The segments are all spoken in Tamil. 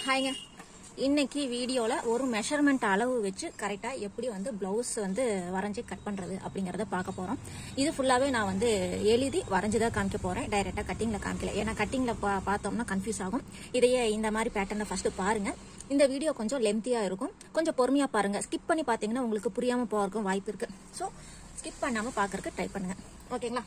ஹாய்ங்க இன்னைக்கு வீடியோவில் ஒரு மெஷர்மெண்ட் அளவு வச்சு கரெக்டாக எப்படி வந்து ப்ளவுஸ் வந்து வரைஞ்சி கட் பண்ணுறது அப்படிங்கிறத பார்க்க போகிறோம் இது ஃபுல்லாகவே நான் வந்து எழுதி வரைஞ்சி தான் காமிக்க போகிறேன் டைரெக்டாக கட்டிங்கில் காமிக்கல ஏன்னா கட்டிங்கில் பா பார்த்தோம்னா கன்ஃபியூஸ் ஆகும் இதையே இந்த மாதிரி பேட்டர்னை ஃபஸ்ட்டு பாருங்கள் இந்த வீடியோ கொஞ்சம் லென்த்தியாக இருக்கும் கொஞ்சம் பொறுமையாக பாருங்கள் ஸ்கிப் பண்ணி பார்த்தீங்கன்னா உங்களுக்கு புரியாமல் போகிறதுக்கும் வாய்ப்பு இருக்குது ஸோ ஸ்கிப் பண்ணாமல் பார்க்கறதுக்கு ட்ரை பண்ணுங்கள் ஓகேங்களா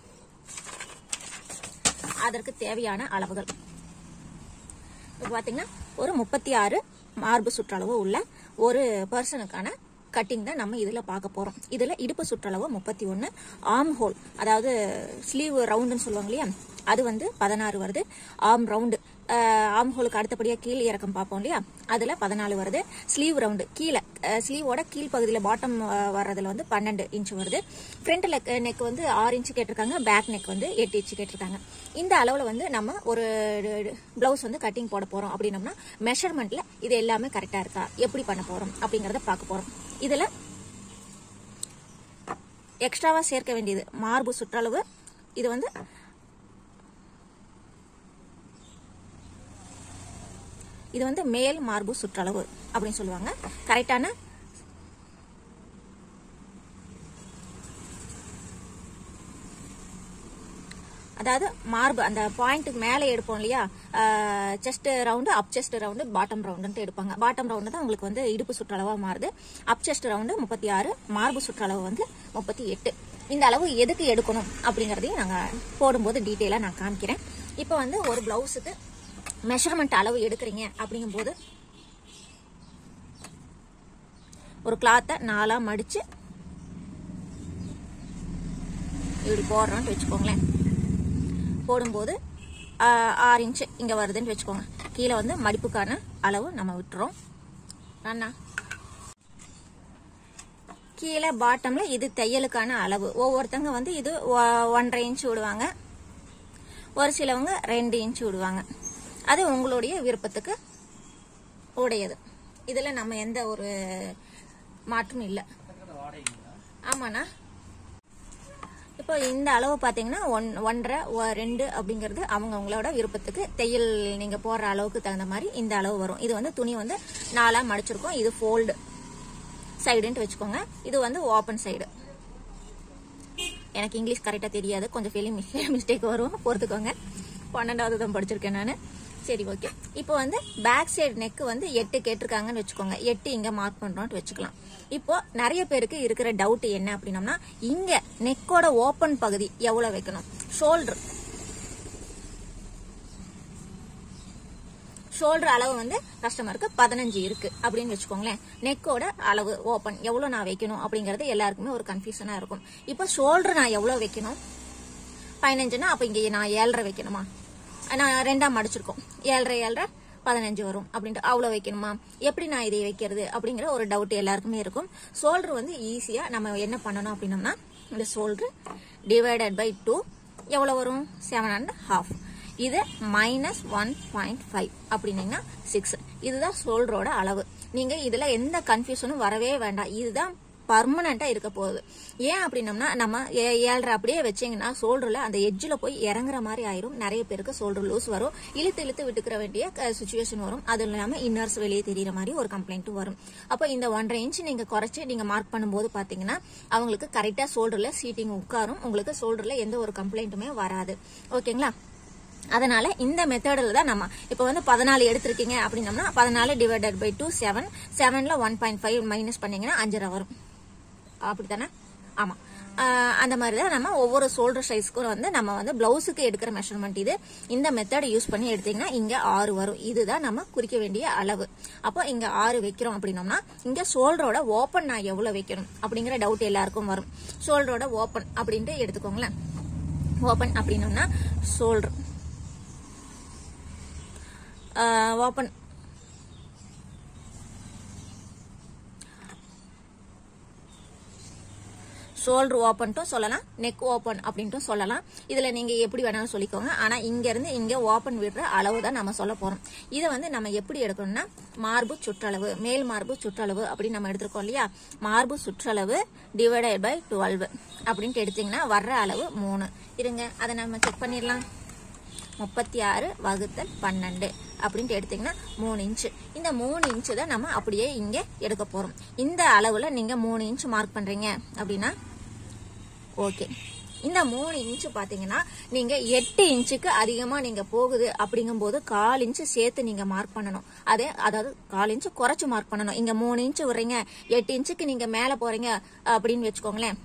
அதற்கு தேவையான அளவுகள் இப்போ பார்த்தீங்கன்னா ஒரு முப்பத்தி ஆறு மார்பு சுற்றளவு உள்ள ஒரு பர்சனுக்கான கட்டிங் தான் நம்ம இதில் பார்க்க போகிறோம் இதில் இடுப்பு சுற்றளவு முப்பத்தி ஒன்று ஆர்ம் ஹோல் அதாவது ஸ்லீவ் ரவுண்டுன்னு சொல்லுவாங்க இல்லையா அது வந்து பதினாறு வருது ஆர்ம் ரவுண்டு ஆர்ம் ஹோலுக்கு அடுத்தபடியாக கீழ் இறக்கம் பார்ப்போம் இல்லையா அதில் பதினாலு வருது ஸ்லீவ் ரவுண்டு கீழே ஸ்லீவோட கீழ் பகுதியில் பாட்டம் வர்றதுல வந்து பன்னெண்டு இன்ச் வருது ஃப்ரண்ட் லெக் நெக் வந்து ஆறு இன்ச்சு கேட்டிருக்காங்க பேக் நெக் வந்து எட்டு இன்ச்சு கேட்டிருக்காங்க இந்த அளவில் வந்து நம்ம ஒரு ப்ளவுஸ் வந்து கட்டிங் போட போகிறோம் அப்படின்னம்னா மெஷர்மெண்ட்டில் இது எல்லாமே கரெக்டாக இருக்கா எப்படி பண்ண போகிறோம் அப்படிங்கிறத பார்க்க போகிறோம் இதில் எக்ஸ்ட்ராவாக சேர்க்க வேண்டியது மார்பு சுற்றளவு இது வந்து இது வந்து மேல் மார்பு சுற்றளவு அப்படின்னு சொல்லுவாங்க கரெக்டான அதாவது மார்பு அந்த பாயிண்ட்டுக்கு மேலே எடுப்போம் இல்லையா chest round up chest round bottom ரவுண்டுன்ட்டு எடுப்பாங்க பாட்டம் ரவுண்டு தான் உங்களுக்கு வந்து இடுப்பு சுற்றளவாக மாறுது அப் செஸ்ட் ரவுண்டு முப்பத்தி ஆறு மார்பு சுற்றளவு வந்து முப்பத்தி எட்டு இந்த அளவு எதுக்கு எடுக்கணும் அப்படிங்கிறதையும் நாங்கள் போடும்போது டீட்டெயிலாக நான் காமிக்கிறேன் இப்போ வந்து ஒரு ப்ளவுஸுக்கு மெஷர்மெண்ட் அளவு எடுக்கிறீங்க அப்படிங்கும்போது ஒரு கிளாத்தை நாலாக மடித்து இப்படி போடுறோன்ட்டு வச்சுக்கோங்களேன் போடும்போது ஆறு இன்ச்சு இங்கே வருதுன்னு வச்சுக்கோங்க கீழே வந்து மடிப்புக்கான அளவு நம்ம விட்டுறோம் அண்ணா கீழே பாட்டமில் இது தையலுக்கான அளவு ஒவ்வொருத்தங்க வந்து இது ஒன்றரை இன்ச்சு விடுவாங்க ஒரு சிலவங்க ரெண்டு இன்ச்சு விடுவாங்க அது உங்களுடைய விருப்பத்துக்கு உடையது இதில் நம்ம எந்த ஒரு மாற்றமும் இல்லை ஆமாண்ணா இப்போ இந்த அளவு பார்த்தீங்கன்னா ஒன் ஒன்றரை ரெண்டு அப்படிங்கிறது அவங்கவுங்களோட விருப்பத்துக்கு தையல் நீங்கள் போடுற அளவுக்கு தகுந்த மாதிரி இந்த அளவு வரும் இது வந்து துணி வந்து நாலாக மடிச்சிருக்கோம் இது ஃபோல்டு சைடுன்ட்டு வச்சுக்கோங்க இது வந்து ஓப்பன் சைடு எனக்கு இங்கிலீஷ் கரெக்டாக தெரியாது கொஞ்சம் ஃபெயிலிங் மிஸ்டேக் வரும் பொறுத்துக்கோங்க பன்னெண்டாவது தான் படிச்சிருக்கேன் நான் சரி ஓகே இப்போ வந்து பேக் சைடு நெக்கு வந்து எட்டு கேட்டிருக்காங்கன்னு வச்சுக்கோங்க எட்டு இங்கே மார்க் பண்ணுறோன்ட்டு வச்சுக்கலாம் இப்போ நிறைய பேருக்கு இருக்கிற டவுட் என்ன அப்படின்னம்னா இங்கே நெக்கோட ஓப்பன் பகுதி எவ்வளோ வைக்கணும் ஷோல்டர் ஷோல்டர் அளவு வந்து கஸ்டமருக்கு பதினஞ்சு இருக்கு அப்படின்னு வச்சுக்கோங்களேன் நெக்கோட அளவு ஓப்பன் எவ்வளோ நான் வைக்கணும் அப்படிங்கிறது எல்லாருக்குமே ஒரு கன்ஃபியூஷனாக இருக்கும் இப்போ ஷோல்டர் நான் எவ்வளோ வைக்கணும் பதினஞ்சுனா அப்போ இங்கே நான் ஏழரை வைக்கணுமா நான் ரெண்டாம் மடிச்சிருக்கோம் ஏழரை ஏழரை பதினஞ்சு வரும் அப்படின்ட்டு அவ்வளோ வைக்கணுமா எப்படி நான் இதை வைக்கிறது அப்படிங்கிற ஒரு டவுட் எல்லாருக்குமே இருக்கும் ஷோல்டர் வந்து ஈஸியாக நம்ம என்ன பண்ணணும் அப்படின்னம்னா இந்த ஷோல்டர் டிவைடட் பை டூ எவ்வளோ வரும் செவன் அண்ட் ஹாஃப் இது மைனஸ் ஒன் பாயிண்ட் ஃபைவ் அப்படின்னீங்கன்னா சிக்ஸ் இதுதான் ஷோல்டரோட அளவு நீங்கள் இதில் எந்த கன்ஃபியூஷனும் வரவே வேண்டாம் இதுதான் பர்மனண்டா இருக்க போகுது ஏன் அப்படின்னம்னா நம்ம ஏழரை அப்படியே வச்சிங்கன்னா ஷோல்டர்ல அந்த எட்ஜில் போய் இறங்குற மாதிரி ஆயிரும் நிறைய பேருக்கு ஷோல்டர் லூஸ் வரும் இழுத்து இழுத்து விட்டுக்கிற வேண்டிய சுச்சுவேஷன் வரும் அது இல்லாமல் இன்னர்ஸ் வெளியே தெரியுற மாதிரி ஒரு கம்ப்ளைண்ட்டும் வரும் அப்போ இந்த ஒன்றரை இன்ச் நீங்க குறைச்சி நீங்க மார்க் பண்ணும்போது பாத்தீங்கன்னா அவங்களுக்கு கரெக்டா ஷோல்டர்ல சீட்டிங் உட்காரும் உங்களுக்கு ஷோல்டர்ல எந்த ஒரு கம்ப்ளைண்ட்டுமே வராது ஓகேங்களா அதனால இந்த மெத்தடில் தான் நம்ம இப்போ வந்து பதினாலு எடுத்திருக்கீங்க அப்படின்னம்னா பதினாலு டிவைடட் பை டூ செவன் செவனில் ஒன் பாயிண்ட் ஃபைவ் மைனஸ் பண்ணீங்கன்னா அஞ்சரை வரும் அப்படித்தானே ஆமாம் அந்த மாதிரி தான் நம்ம ஒவ்வொரு ஷோல்டர் சைஸ்க்கும் வந்து நம்ம வந்து பிளவுஸுக்கு எடுக்கிற மெஷர்மெண்ட் இது இந்த மெத்தடை யூஸ் பண்ணி எடுத்தீங்கன்னா இங்கே ஆறு வரும் இதுதான் நம்ம குறிக்க வேண்டிய அளவு அப்போ இங்கே ஆறு வைக்கிறோம் அப்படின்னோம்னா இங்கே ஷோல்டரோட ஓப்பன் நான் எவ்வளோ வைக்கணும் அப்படிங்கிற டவுட் எல்லாருக்கும் வரும் ஷோல்டரோட ஓப்பன் அப்படின்ட்டு எடுத்துக்கோங்களேன் ஓப்பன் அப்படின்னோம்னா ஷோல்டர் ஓப்பன் ஷோல்டர் ஓப்பன்ட்டும் சொல்லலாம் நெக் ஓப்பன் அப்படின்ட்டும் சொல்லலாம் இதில் நீங்கள் எப்படி வேணாலும் சொல்லிக்கோங்க ஆனால் இங்கேருந்து இங்கே ஓப்பன் விடுற அளவு தான் நம்ம சொல்ல போகிறோம் இதை வந்து நம்ம எப்படி எடுக்கணும்னா மார்பு சுற்றளவு மேல் மார்பு சுற்றளவு அப்படின்னு நம்ம எடுத்துருக்கோம் இல்லையா மார்பு சுற்றளவு டிவைடட் பை டுவெல் அப்படின்ட்டு எடுத்தீங்கன்னா வர்ற அளவு மூணு இருங்க அதை நம்ம செக் பண்ணிடலாம் முப்பத்தி ஆறு வகுத்தல் பன்னெண்டு அப்படின்ட்டு எடுத்தீங்கன்னா மூணு இன்ச்சு இந்த மூணு இன்ச்சு தான் நம்ம அப்படியே இங்க எடுக்க போறோம் இந்த அளவுல நீங்க மூணு இன்ச் மார்க் பண்றீங்க அப்படின்னா ஓகே இந்த மூணு இன்ச்சு பாத்தீங்கன்னா நீங்க எட்டு இன்ச்சுக்கு அதிகமா நீங்க போகுது அப்படிங்கும்போது கால் இன்ச்சு சேர்த்து நீங்க மார்க் பண்ணணும் அதே அதாவது கால் இன்ச்சு குறைச்சு மார்க் பண்ணணும் இங்க மூணு இன்ச்சு விடுறீங்க எட்டு இன்ச்சுக்கு நீங்க மேல போறீங்க அப்படின்னு வச்சுக்கோங்களேன்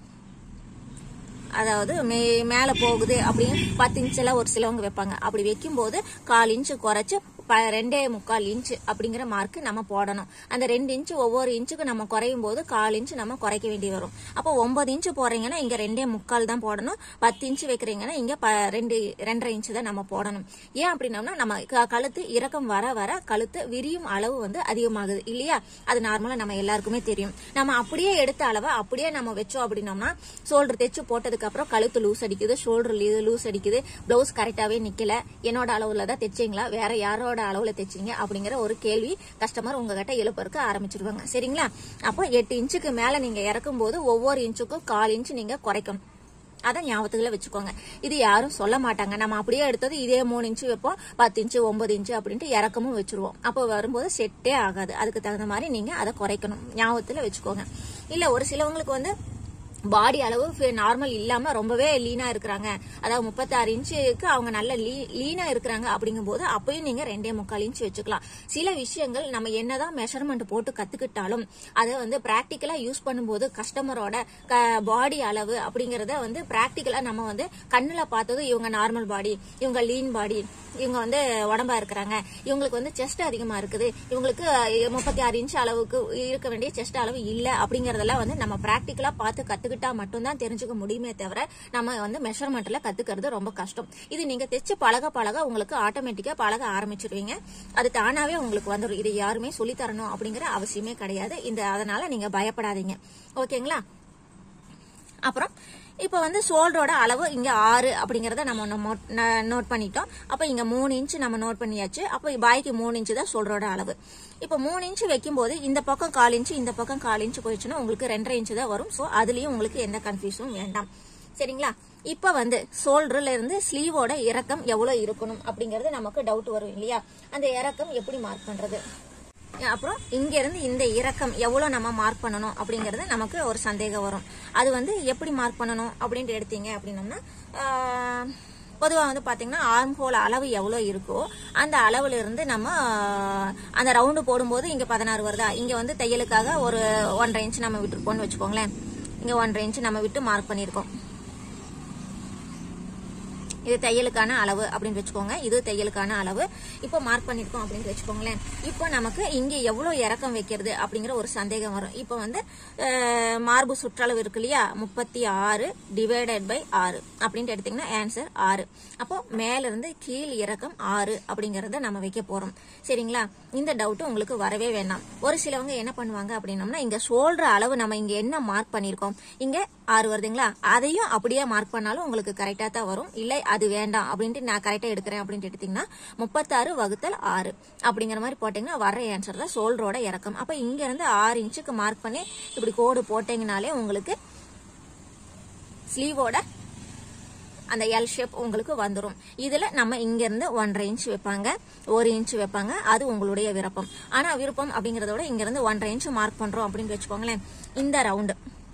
அதாவது மே மேல போகுது அப்படின்னு பத்து இன்ச்செல்லாம் ஒரு சிலவங்க வைப்பாங்க அப்படி வைக்கும்போது கால் இன்ச்சு குறைச்சு ப- ரெண்டே முக்கால் இன்ச்சு அப்படிங்கிற மார்க் நம்ம போடணும் அந்த ரெண்டு இன்ச்சு ஒவ்வொரு இன்ச்சுக்கு நம்ம குறையும் போது கால் இன்ச்சு நம்ம குறைக்க வேண்டி வரும் அப்போ ஒன்பது இன்ச்சு போடுறீங்கன்னா இங்க ரெண்டே முக்கால் தான் போடணும் பத்து இன்ச்சு வைக்கிறீங்கன்னா இங்க ப- ரெண்டு ரெண்டரை இன்ச்சு தான் நம்ம போடணும் ஏன் அப்படின்னம்னா நம்ம க- கழுத்து இறக்கம் வர வர கழுத்து விரியும் அளவு வந்து அதிகமாகுது இல்லையா அது நார்மலா நம்ம எல்லாருக்குமே தெரியும் நம்ம அப்படியே எடுத்த அளவை அப்படியே நம்ம வச்சோம் அப்படின்னோம்னா ஷோல்டர் தைச்சு போட்டதுக்கு அப்புறம் கழுத்து லூஸ் அடிக்குது ஷோல்டர் லூஸ் அடிக்குது பிளவுஸ் கரெக்டாவே நிக்கல என்னோட அளவுல தான் தைச்சீங்களா வேற யாரோட அளவுல தைச்சீங்க அப்படிங்கிற ஒரு கேள்வி கஸ்டமர் உங்ககிட்ட எழுப்பறதுக்கு ஆரம்பிச்சிருவாங்க சரிங்களா அப்போ எட்டு இன்ச்சுக்கு மேல நீங்க இறக்கும் போது ஒவ்வொரு இன்ச்சுக்கும் கால் இன்ச்சு நீங்க குறைக்கணும் அதை ஞாபகத்துல வச்சுக்கோங்க இது யாரும் சொல்ல மாட்டாங்க நம்ம அப்படியே எடுத்தது இதே மூணு இன்ச்சு வைப்போம் பத்து இன்ச்சு ஒன்பது இன்ச்சு அப்படின்ட்டு இறக்கமும் வச்சிருவோம் அப்போ வரும்போது செட்டே ஆகாது அதுக்கு தகுந்த மாதிரி நீங்க அதை குறைக்கணும் ஞாபகத்துல வச்சுக்கோங்க இல்ல ஒரு சிலவங்களுக்கு வந்து பாடி அளவு நார்மல் இல்லாம ரொம்பவே லீனா இருக்கிறாங்க அதாவது முப்பத்தாறு இன்ச்சுக்கு அவங்க நல்ல லீனா இருக்கிறாங்க அப்படிங்கும்போது அப்பயும் நீங்க ரெண்டே முக்கால் இன்ச் வச்சுக்கலாம் சில விஷயங்கள் நம்ம என்னதான் மெஷர்மெண்ட் போட்டு கத்துக்கிட்டாலும் அதை வந்து பிராக்டிக்கலா யூஸ் பண்ணும்போது கஸ்டமரோட பாடி அளவு அப்படிங்கறத வந்து பிராக்டிக்கலா நம்ம வந்து கண்ணுல பார்த்தது இவங்க நார்மல் பாடி இவங்க லீன் பாடி இவங்க வந்து உடம்பா இருக்கிறாங்க இவங்களுக்கு வந்து செஸ்ட் அதிகமா இருக்குது இவங்களுக்கு முப்பத்தி ஆறு இன்ச் அளவுக்கு இருக்க வேண்டிய செஸ்ட் அளவு இல்ல அப்படிங்கறதெல்லாம் வந்து நம்ம பிராக்டிக்கலா பார்த்து கத்துக்கிட்டா மட்டும்தான் தெரிஞ்சுக்க முடியுமே தவிர நம்ம வந்து மெஷர்மெண்ட்ல கத்துக்கிறது ரொம்ப கஷ்டம் இது நீங்க தைச்சு பழக பழக உங்களுக்கு ஆட்டோமேட்டிக்கா பழக ஆரம்பிச்சிருவீங்க அது தானாவே உங்களுக்கு வந்துடும் இது யாருமே சொல்லி தரணும் அப்படிங்கிற அவசியமே கிடையாது இந்த அதனால நீங்க பயப்படாதீங்க ஓகேங்களா அப்புறம் இப்போ வந்து ஷோல்டரோட அளவு இங்க ஆறு அப்படிங்கறத நம்ம நோட் பண்ணிட்டோம் அப்ப இங்க மூணு இன்ச் நம்ம நோட் பண்ணியாச்சு அப்ப பாய்க்கு மூணு இன்ச் தான் ஷோல்டரோட அளவு இப்போ மூணு இன்ச் வைக்கும்போது இந்த பக்கம் கால் இன்ச் இந்த பக்கம் கால் இன்ச் போயிடுச்சுன்னா உங்களுக்கு ரெண்டரை இன்ச் தான் வரும் ஸோ அதுலயும் உங்களுக்கு எந்த கன்ஃபியூஷனும் வேண்டாம் சரிங்களா இப்ப வந்து ஷோல்டர்ல இருந்து ஸ்லீவோட இறக்கம் எவ்வளவு இருக்கணும் அப்படிங்கறது நமக்கு டவுட் வரும் இல்லையா அந்த இறக்கம் எப்படி மார்க் பண்றது அப்புறம் இங்க இருந்து இந்த இறக்கம் எவ்வளவு நம்ம மார்க் பண்ணணும் அப்படிங்கறது நமக்கு ஒரு சந்தேகம் வரும் அது வந்து எப்படி மார்க் பண்ணணும் அப்படின்ட்டு எடுத்தீங்க அப்படின்னம்னா பொதுவாக வந்து பார்த்தீங்கன்னா ஆர்ம் ஹோல் அளவு எவ்வளோ இருக்கோ அந்த அளவுல இருந்து நம்ம ஆஹ், அந்த ரவுண்டு போடும்போது இங்கே பதினாறு வருதா இங்கே வந்து தையலுக்காக ஒரு ஒன்றரை இன்ச் நம்ம விட்டுருப்போம்னு வச்சுக்கோங்களேன் இங்கே ஒன்றரை இன்ச் நம்ம விட்டு மார்க் பண்ணியிருக்கோம் இது தையலுக்கான அளவு அப்படின்னு வச்சுக்கோங்க இது தையலுக்கான அளவு இப்போ மார்க் பண்ணிருக்கோம் அப்படின்னு வச்சுக்கோங்களேன் இப்போ நமக்கு இங்க எவ்வளவு இறக்கம் வைக்கிறது அப்படிங்கிற ஒரு சந்தேகம் வரும் இப்போ வந்து அஹ், மார்பு சுற்றளவு இருக்கு இல்லையா முப்பத்தி ஆறு டிவைடட் பை ஆறு அப்படின்ட்டு எடுத்தீங்கன்னா ஆன்சர் ஆறு அப்போ மேல இருந்து கீழ் இறக்கம் ஆறு அப்படிங்கறத நம்ம வைக்க போறோம் சரிங்களா இந்த டவுட் உங்களுக்கு வரவே வேண்டாம் ஒரு சிலவங்க என்ன பண்ணுவாங்க அப்படின்னம்னா இங்க ஷோல்டர் அளவு நம்ம இங்க என்ன மார்க் பண்ணிருக்கோம் இங்க ஆறு வருதுங்களா அதையும் அப்படியே மார்க் பண்ணாலும் உங்களுக்கு கரெக்டா தான் வரும் இல்லை அது வேண்டாம் அப்படின்ட்டு நான் கரெக்டா எடுக்கிறேன் அப்படின்ட்டு எடுத்தீங்கன்னா முப்பத்தாறு வகுத்தல் ஆறு அப்படிங்கிற மாதிரி போட்டீங்கன்னா வர்ற ஆன்சர் தான் ஷோல்டரோட இறக்கம் அப்ப இங்க இருந்து ஆறு இன்ச்சுக்கு மார்க் பண்ணி இப்படி கோடு போட்டீங்கனாலே உங்களுக்கு ஸ்லீவோட அந்த எல் ஷேப் உங்களுக்கு வந்துடும் இதுல நம்ம இங்க இருந்து ஒன்றரை இன்ச் வைப்பாங்க ஒரு இன்ச் வைப்பாங்க அது உங்களுடைய விருப்பம் ஆனா விருப்பம் அப்படிங்கறத விட இங்க இருந்து ஒன்றரை இன்ச் மார்க் பண்றோம் அப்படின்னு வச்சுக்கோங்களேன் இந்த ரவுண்டு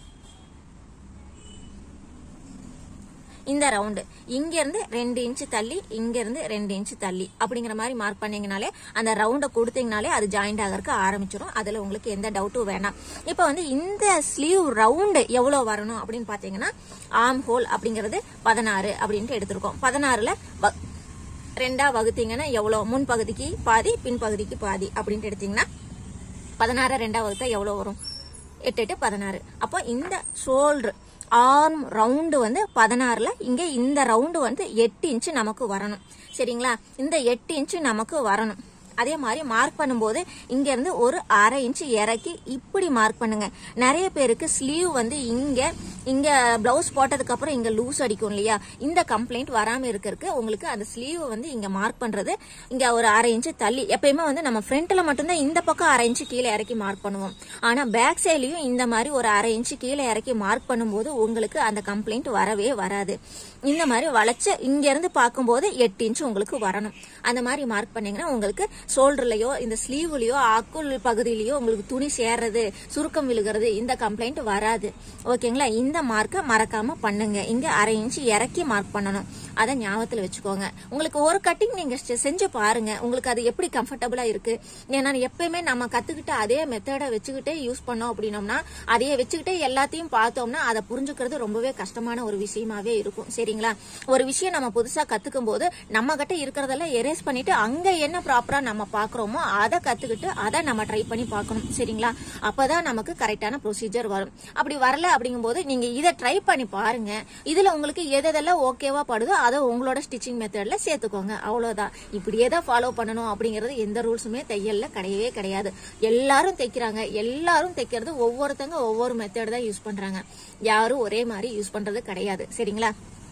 இந்த ரவுண்டு இங்க இருந்து ரெண்டு இன்ச் தள்ளி இங்க இருந்து ரெண்டு இன்ச் தள்ளி அப்படிங்கிற மாதிரி மார்க் பண்ணீங்கனாலே அந்த ரவுண்டை கொடுத்தீங்கனாலே அது ஜாயிண்ட் ஆகிறதுக்கு ஆரம்பிச்சிடும் அதுல உங்களுக்கு எந்த டவுட்டும் வேண்டாம் இப்போ வந்து இந்த ஸ்லீவ் ரவுண்டு எவ்வளவு வரணும் அப்படின்னு பாத்தீங்கன்னா ஆம் ஹோல் அப்படிங்கிறது பதினாறு அப்படின்ட்டு எடுத்திருக்கோம் பதினாறுல வ- ரெண்டா வகுத்தீங்கன்னா எவ்வளவு முன் பகுதிக்கு பாதி பின் பகுதிக்கு பாதி அப்படின்ட்டு எடுத்தீங்கன்னா பதினாறு ரெண்டா வகுத்தா எவ்வளவு வரும் எட்டு எட்டு பதினாறு அப்போ இந்த ஷோல்டர் ஆர்ம் ரவுண்டு வந்து பதினாறுல இங்க இந்த ரவுண்டு வந்து எட்டு இன்ச்சு நமக்கு வரணும் சரிங்களா இந்த எட்டு இன்ச்சு நமக்கு வரணும் அதே மாதிரி மார்க் பண்ணும்போது இங்க இருந்து ஒரு அரை இன்ச் இறக்கி இப்படி மார்க் பண்ணுங்க நிறைய பேருக்கு ஸ்லீவ் வந்து இங்க இங்க பிளவுஸ் போட்டதுக்கு அப்புறம் இங்க லூஸ் அடிக்கும் இல்லையா இந்த கம்ப்ளைண்ட் வராம இருக்கிறதுக்கு உங்களுக்கு அந்த ஸ்லீவ் வந்து இங்க மார்க் பண்றது இங்க ஒரு அரை இன்ச் தள்ளி எப்பயுமே வந்து நம்ம ஃப்ரண்ட்ல மட்டும்தான் இந்த பக்கம் அரை இன்ச் கீழே இறக்கி மார்க் பண்ணுவோம் ஆனா பேக் சைட்லயும் இந்த மாதிரி ஒரு அரை இன்ச் கீழே இறக்கி மார்க் பண்ணும்போது உங்களுக்கு அந்த கம்ப்ளைண்ட் வரவே வராது இந்த மாதிரி வளைச்சு இங்க இருந்து பார்க்கும்போது எட்டு இன்ச் உங்களுக்கு வரணும் அந்த மாதிரி மார்க் பண்ணீங்கன்னா உங்களுக்கு ஷோல்டர்லயோ இந்த ஸ்லீவ்லயோ அக்குள் பகுதியிலயோ உங்களுக்கு துணி சேர்றது சுருக்கம் விழுகிறது இந்த கம்ப்ளைண்ட் வராது ஓகேங்களா இந்த மார்க்கை மறக்காம பண்ணுங்க இங்க அரை இன்ச் இறக்கி மார்க் பண்ணணும் அதை ஞாபகத்துல வச்சுக்கோங்க உங்களுக்கு ஒரு கட்டிங் நீங்க செ- செஞ்சு பாருங்க உங்களுக்கு அது எப்படி கம்ஃபர்டபுளா இருக்கு ஏன்னா எப்பயுமே நம்ம கத்துக்கிட்ட அதே மெத்தடை வச்சுக்கிட்டே யூஸ் பண்ணோம் அப்படின்னோம்னா அதையே வச்சுக்கிட்டே எல்லாத்தையும் பார்த்தோம்னா அதை புரிஞ்சுக்கிறது ரொம்பவே கஷ்டமான ஒரு விஷயமாவே இருக்கும் சரிங்களா ஒரு விஷயம் நம்ம புதுசா கத்துக்கும் போது நம்ம கிட்ட இருக்கிறதெல்லாம் எரேஸ் பண்ணிட்டு அங்க என்ன ப்ராப்பரா நம்ம பாக்குறோமோ அதை கத்துக்கிட்டு அதை நம்ம ட்ரை பண்ணி பார்க்கணும் சரிங்களா அப்பதான் நமக்கு கரெக்டான ப்ரொசீஜர் வரும் அப்படி வரல அப்படிங்கும்போது நீங்க இதை ட்ரை பண்ணி பாருங்க இதுல உங்களுக்கு எது எதெல்லாம் ஓகேவா படுதோ அதை உங்களோட ஸ்டிச்சிங் மெத்தட்ல சேர்த்துக்கோங்க அவ்வளவுதான் இப்படியே தான் ஃபாலோ பண்ணணும் அப்படிங்கிறது எந்த ரூல்ஸுமே தையல்ல கிடையவே கிடையாது எல்லாரும் தைக்கிறாங்க எல்லாரும் தைக்கிறது ஒவ்வொருத்தங்க ஒவ்வொரு மெத்தட் தான் யூஸ் பண்றாங்க யாரும் ஒரே மாதிரி யூஸ் பண்றது கிடையாது சரிங்களா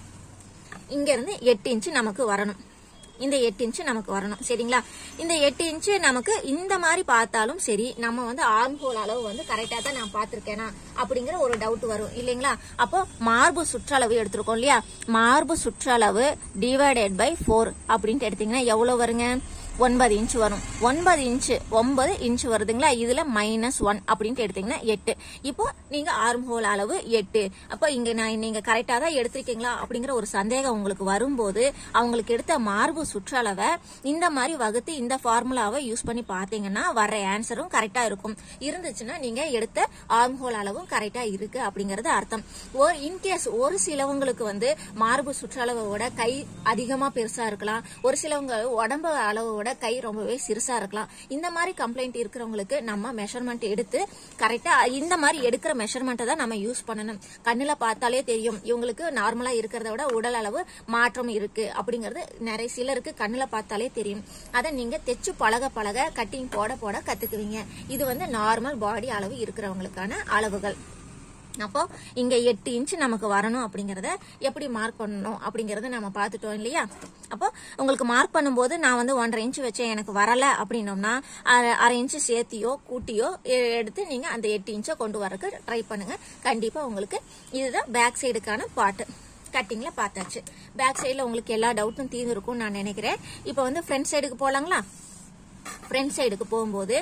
இங்க இருந்து எட்டு இன்ச்சு நமக்கு வரணும் இந்த எட்டு இன்ச்சு நமக்கு வரணும் சரிங்களா இந்த எட்டு இன்ச்சு நமக்கு இந்த மாதிரி பார்த்தாலும் சரி நம்ம வந்து ஆர்ம் ஹோல் அளவு வந்து கரெக்டா தான் நான் பார்த்திருக்கேனா அப்படிங்கிற ஒரு டவுட் வரும் இல்லைங்களா அப்போ மார்பு சுற்றளவு எடுத்திருக்கோம் இல்லையா மார்பு சுற்றளவு டிவைடட் பை ஃபோர் அப்படின்ட்டு எடுத்தீங்கன்னா எவ்வளவு வருங்க ஒன்பது இன்ச் வரும் ஒன்பது இன்ச் ஒன்பது இன்ச் வருதுங்களா இதுல மைனஸ் ஒன் அப்படின்ட்டு எடுத்தீங்கன்னா எட்டு இப்போ நீங்க ஆர்ம் ஹோல் அளவு எட்டு அப்போ இங்க நான் நீங்க கரெக்டா தான் எடுத்திருக்கீங்களா அப்படிங்கிற ஒரு சந்தேகம் உங்களுக்கு வரும்போது அவங்களுக்கு எடுத்த மார்பு சுற்றளவை இந்த மாதிரி வகுத்து இந்த ஃபார்முலாவை யூஸ் பண்ணி பார்த்தீங்கன்னா வர்ற ஆன்சரும் கரெக்டா இருக்கும் இருந்துச்சுன்னா நீங்க எடுத்த ஆர்ம் ஹோல் அளவும் கரெக்டா இருக்கு அப்படிங்கறது அர்த்தம் ஒரு இன்கேஸ் ஒரு சிலவங்களுக்கு வந்து மார்பு சுற்றளவோட கை அதிகமா பெருசா இருக்கலாம் ஒரு சிலவங்க உடம்பு அளவோட கை ரொம்பவே சிறுசா இருக்கலாம் இந்த மாதிரி கம்ப்ளைண்ட் இருக்கிறவங்களுக்கு நம்ம மெஷர்மெண்ட் எடுத்து கரெக்டா இந்த மாதிரி எடுக்கிற மெஷர்மெண்ட்டை தான் நம்ம யூஸ் பண்ணணும் கண்ணுல பார்த்தாலே தெரியும் இவங்களுக்கு நார்மலா இருக்கிறத விட உடல் அளவு மாற்றம் இருக்கு அப்படிங்கறது நிறைய சிலருக்கு கண்ணுல பார்த்தாலே தெரியும் அதை நீங்க தைச்சு பழக பழக கட்டிங் போட போட கத்துக்குவீங்க இது வந்து நார்மல் பாடி அளவு இருக்கிறவங்களுக்கான அளவுகள் அப்போ இங்க எட்டு இன்ச் நமக்கு வரணும் அப்படிங்கறத எப்படி மார்க் பண்ணணும் அப்படிங்கறத நம்ம பார்த்துட்டோம் இல்லையா அப்போ உங்களுக்கு மார்க் பண்ணும்போது நான் வந்து ஒன்றரை இன்ச் வச்சேன் எனக்கு வரல அப்படின்னோம்னா அரை- அரை இன்ச் சேர்த்தியோ கூட்டியோ எ- எடுத்து நீங்க அந்த எட்டு இன்ச்சை கொண்டு வரக்கு ட்ரை பண்ணுங்க கண்டிப்பா உங்களுக்கு இதுதான் பேக் சைடுக்கான பாட்டு கட்டிங்ல பார்த்தாச்சு பேக் சைடுல உங்களுக்கு எல்லா டவுட்டும் தீர்ந்துருக்கும் நான் நினைக்கிறேன் இப்போ வந்து ஃப்ரண்ட் சைடுக்கு போலாங்களா ஃப்ரண்ட் சைடுக்கு போகும்போது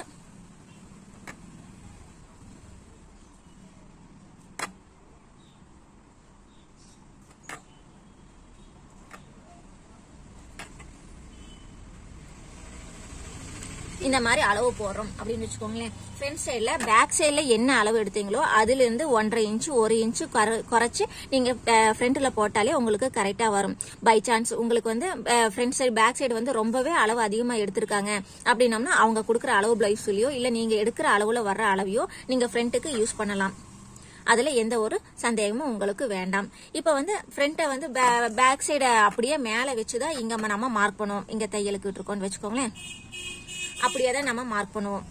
இந்த மாதிரி அளவு போடுறோம் அப்படின்னு வச்சுக்கோங்களேன் ஃப்ரண்ட் சைடில் பேக் சைடில் என்ன அளவு எடுத்தீங்களோ அதுல இருந்து ஒன்றரை இன்ச்சு ஒரு இன்ச்சு குறைச்சு நீங்க ஃப்ரண்ட்ல போட்டாலே உங்களுக்கு கரெக்டா வரும் பை சான்ஸ் உங்களுக்கு வந்து ஃப்ரண்ட் சைடு பேக் சைடு வந்து ரொம்பவே அளவு அதிகமா எடுத்திருக்காங்க அப்படின்னம்னா அவங்க கொடுக்குற அளவு பிளவுஸ்லயோ இல்ல நீங்க எடுக்கிற அளவுல வர்ற அளவையோ நீங்க ஃப்ரண்ட்டுக்கு யூஸ் பண்ணலாம் அதுல எந்த ஒரு சந்தேகமும் உங்களுக்கு வேண்டாம் இப்ப வந்து ஃப்ரண்ட்டை வந்து பேக் சைட அப்படியே மேல வச்சுதான் இங்க நம்ம மார்க் பண்ணுவோம் இங்க தையலுக்கு விட்டுருக்கோம்னு வச்சுக்கோங்களேன் அப்படியே தான் நம்ம மார்க் பண்ணுவோம்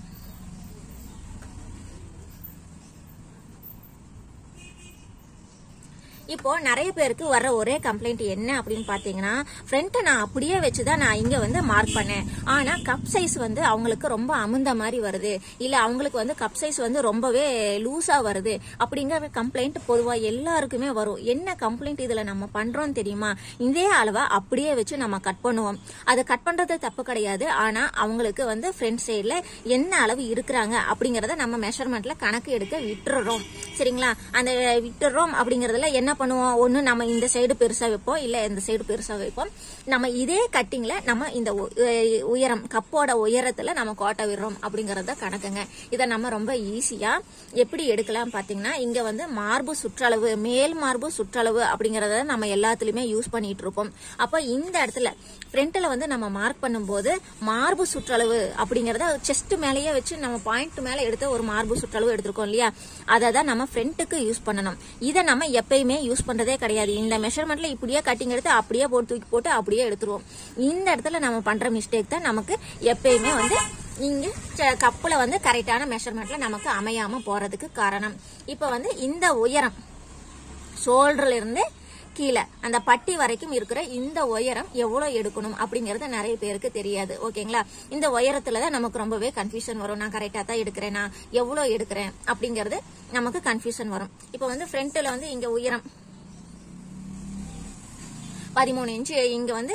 இப்போ நிறைய பேருக்கு வர்ற ஒரே கம்ப்ளைண்ட் என்ன அப்படின்னு பாத்தீங்கன்னா ஃப்ரண்ட்டை நான் அப்படியே வச்சுதான் நான் இங்க வந்து மார்க் பண்ணேன் ஆனா கப் சைஸ் வந்து அவங்களுக்கு ரொம்ப அமுந்த மாதிரி வருது இல்ல அவங்களுக்கு வந்து கப் சைஸ் வந்து ரொம்பவே லூஸா வருது அப்படிங்கிற கம்ப்ளைண்ட் பொதுவா எல்லாருக்குமே வரும் என்ன கம்ப்ளைண்ட் இதுல நம்ம பண்றோம் தெரியுமா இதே அளவை அப்படியே வச்சு நம்ம கட் பண்ணுவோம் அதை கட் பண்றது தப்பு கிடையாது ஆனா அவங்களுக்கு வந்து ஃப்ரண்ட் சைடுல என்ன அளவு இருக்கிறாங்க அப்படிங்கறத நம்ம மெஷர்மெண்ட்ல கணக்கு எடுக்க விட்டுறோம் சரிங்களா அந்த விட்டுறோம் அப்படிங்கறதுல என்ன பண்ணுவோம் ஒண்ணு நம்ம இந்த சைடு பெருசா வைப்போம் இல்ல இந்த சைடு பெருசா வைப்போம் நம்ம இதே கட்டிங்ல நம்ம இந்த உ- உ- உயரம் கப்போட உயரத்துல நம்ம கோட்டை விடுறோம் அப்படிங்கறத கணக்குங்க இதை நம்ம ரொம்ப ஈஸியா எப்படி எடுக்கலாம் பாத்தீங்கன்னா இங்க வந்து மார்பு சுற்றளவு மேல் மார்பு சுற்றளவு அப்படிங்கறத நம்ம எல்லாத்துலயுமே யூஸ் பண்ணிட்டு இருப்போம் அப்ப இந்த இடத்துல ஃப்ரண்ட்ல வந்து நம்ம மார்க் பண்ணும்போது மார்பு சுற்றளவு அப்படிங்கறத செஸ்ட் மேலேயே வச்சு நம்ம பாயிண்ட் மேல எடுத்த ஒரு மார்பு சுற்றளவு எடுத்திருக்கோம் இல்லையா அதை தான் நம்ம ஃப்ரண்ட்டுக்கு யூஸ் பண்ணணும் இதை நம்ம எப்பயுமே யூஸ் பண்றதே கிடையாது இந்த மெஷர்மெண்ட்ல இப்படியே கட்டிங் எடுத்து அப்படியே போட்டு தூக்கி போட்டு அப்படியே எடுத்துருவோம் இந்த இடத்துல நம்ம பண்ற மிஸ்டேக் தான் நமக்கு எப்பயுமே வந்து இங்க ச- கப்புல வந்து கரெக்டான மெஷர்மெண்ட்ல நமக்கு அமையாம போறதுக்கு காரணம் இப்ப வந்து இந்த உயரம் ஷோல்டர்ல இருந்து கீழே அந்த பட்டி வரைக்கும் இருக்கிற இந்த உயரம் எவ்வளவு எடுக்கணும் அப்படிங்கறது நிறைய பேருக்கு தெரியாது ஓகேங்களா இந்த உயரத்துல தான் நமக்கு ரொம்பவே கன்ஃபியூஷன் வரும் நான் கரெக்டா தான் எடுக்கிறேன் நான் எவ்வளவு எடுக்கிறேன் அப்படிங்கறது நமக்கு கன்ஃபியூஷன் வரும் இப்போ வந்து ஃப்ரண்ட்ல வந்து இங்க உயரம் பதிமூணு இன்ச்சு இங்க வந்து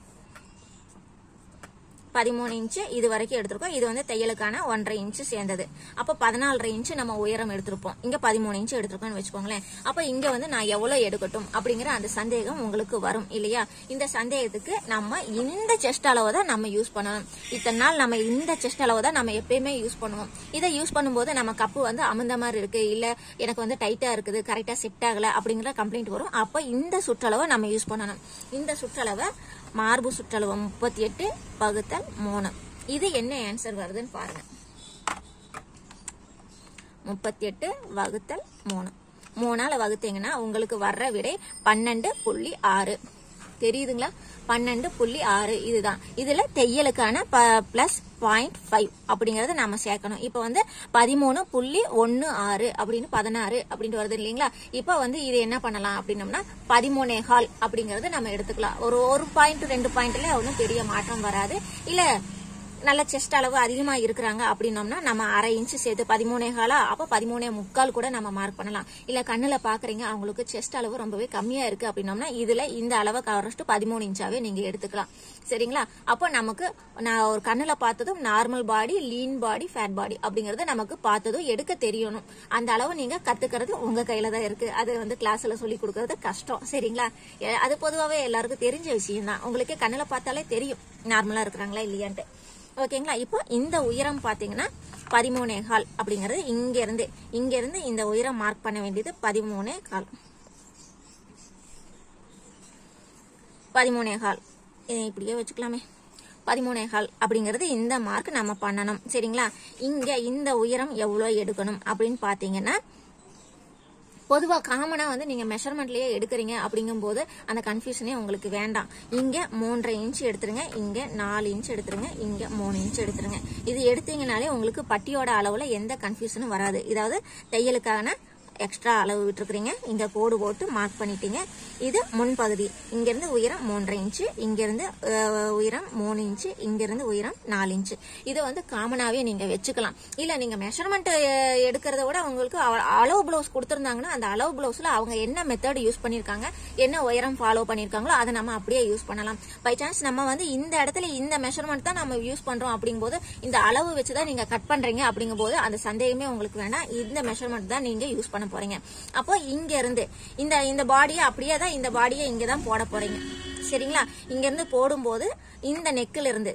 பதிமூணு இன்ச்சு இது வரைக்கும் எடுத்திருக்கோம் இது வந்து தையலுக்கான ஒன்றரை இன்ச்சு சேர்ந்தது அப்போ பதினாலரை இன்ச்சு நம்ம உயரம் எடுத்திருப்போம் இங்க பதிமூணு இன்ச்சு எடுத்திருக்கோம்னு வச்சுக்கோங்களேன் அப்போ இங்க வந்து நான் எவ்வளவு எடுக்கட்டும் அப்படிங்கிற அந்த சந்தேகம் உங்களுக்கு வரும் இல்லையா இந்த சந்தேகத்துக்கு நம்ம இந்த செஸ்ட் அளவை தான் நம்ம யூஸ் பண்ணணும் இத்தனை நாள் நம்ம இந்த செஸ்ட் அளவை தான் நம்ம எப்பயுமே யூஸ் பண்ணுவோம் இதை யூஸ் பண்ணும்போது நம்ம கப்பு வந்து அமர்ந்த மாதிரி இருக்கு இல்ல எனக்கு வந்து டைட்டா இருக்குது கரெக்டா செட் ஆகல அப்படிங்கிற கம்ப்ளைண்ட் வரும் அப்போ இந்த சுற்றளவை நம்ம யூஸ் பண்ணணும் இந்த சுற்றளவை மார்பு சுற்றளவு முப்பத்தி எட்டு பகுத்தல் மூணு இது என்ன ஆன்சர் வருதுன்னு பாருங்க முப்பத்தி எட்டு வகுத்தல் மூணு மூணால வகுத்தீங்கன்னா உங்களுக்கு வர்ற விடை பன்னெண்டு புள்ளி ஆறு தெரியுதுங்களா பன்னெண்டு புள்ளி ஆறு இதுதான் இதுல தையலுக்கான பிளஸ் பாயிண்ட் ஃபைவ் அப்படிங்கறத நாம சேர்க்கணும் இப்போ வந்து பதிமூணு புள்ளி ஒன்னு ஆறு அப்படின்னு பதினாறு அப்படின்னு வருது இல்லைங்களா இப்போ வந்து இது என்ன பண்ணலாம் அப்படின்னம்னா பதிமூணே கால் அப்படிங்கறத நம்ம எடுத்துக்கலாம் ஒரு ஒரு பாயிண்ட் ரெண்டு பாயிண்ட்ல ஒன்றும் பெரிய மாற்றம் வராது இல்ல நல்ல செஸ்ட் அளவு அதிகமா இருக்கிறாங்க அப்படின்னோம்னா நம்ம அரை இன்ச்சு சேர்த்து பதிமூணே காலா அப்ப பதிமூணே முக்கால் கூட நம்ம மார்க் பண்ணலாம் இல்ல கண்ணுல பாக்குறீங்க அவங்களுக்கு செஸ்ட் அளவு ரொம்பவே கம்மியா இருக்கு அப்படின்னோம்னா இதுல இந்த அளவை கவரஸ்ட் பதிமூணு இன்ச்சாவே நீங்க எடுத்துக்கலாம் சரிங்களா அப்போ நமக்கு நான் ஒரு கண்ணுல பார்த்ததும் normal body lean body fat body அப்படிங்கறது நமக்கு பார்த்ததும் எடுக்க தெரியணும் அந்த அளவு நீங்க கத்துக்கிறது உங்க கையில தான் இருக்கு அது வந்து கிளாஸ்ல சொல்லி கொடுக்கறது கஷ்டம் சரிங்களா எ- அது பொதுவாவே எல்லாருக்கும் தெரிஞ்ச விஷயம் தான் உங்களுக்கு கண்ணுல பார்த்தாலே தெரியும் நார்மலா இருக்கிறாங்களா இல்லையான்ட்டு ஓகேங்களா இப்போ இந்த உயரம் பாத்தீங்கன்னா பதிமூணே கால் அப்படிங்கறது இங்க இருந்து இங்க இருந்து இந்த உயரம் மார்க் பண்ண வேண்டியது பதிமூணே கால் பதிமூணே கால் இதை இப்படியே வச்சுக்கலாமே பதிமூணே கால் அப்படிங்கிறது இந்த மார்க் நம்ம பண்ணணும் சரிங்களா இங்க இந்த உயரம் எவ்வளவு எடுக்கணும் அப்படின்னு பாத்தீங்கன்னா பொதுவா காமனா வந்து நீங்க மெஷர்மெண்ட்லயே எடுக்கிறீங்க அப்படிங்கும்போது அந்த கன்ஃபியூஷனே உங்களுக்கு வேண்டாம் இங்க மூன்றரை இன்ச் எடுத்துருங்க இங்க நாலு இன்ச் எடுத்துருங்க இங்க மூணு இன்ச் எடுத்துருங்க இது எடுத்தீங்கனாலே உங்களுக்கு பட்டியோட அளவுல எந்த கன்ஃபியூஷனும் வராது இதாவது தையலுக்கான எக்ஸ்ட்ரா அளவு விட்டுருக்கிறீங்க இங்க கோடு போட்டு மார்க் பண்ணிட்டீங்க இது முன்பகுதி இங்க இருந்து உயரம் மூன்றரை இன்ச்சு இங்க இருந்து அஹ், உயரம் மூணு இன்ச்சு இங்க இருந்து உயரம் நாலு இன்ச்சு இதை வந்து காமனாவே நீங்க வச்சுக்கலாம் இல்ல நீங்க மெஷர்மெண்ட் எடுக்கிறத விட உங்களுக்கு அவ- அளவு பிளவுஸ் கொடுத்திருந்தாங்கன்னா அந்த அளவு பிளவுஸ்ல அவங்க என்ன மெத்தட் யூஸ் பண்ணிருக்காங்க என்ன உயரம் ஃபாலோ பண்ணிருக்காங்களோ அதை நம்ம அப்படியே யூஸ் பண்ணலாம் பை சான்ஸ் நம்ம வந்து இந்த இடத்துல இந்த மெஷர்மெண்ட் தான் நம்ம யூஸ் பண்றோம் அப்படிங்கும்போது இந்த அளவு வச்சுதான் நீங்க கட் பண்றீங்க அப்படிங்கும்போது அந்த சந்தேகமே உங்களுக்கு வேண்டாம் இந்த மெஷர்மெண்ட் தான் நீங்க யூஸ் பண்ண போறீங்க அப்போ இங்க இருந்து இந்த இந்த பாடியை அப்படியே தான் இந்த பாடியை இங்க தான் போட போறீங்க சரிங்களா இங்க இருந்து போடும்போது இந்த நெக்கில் இருந்து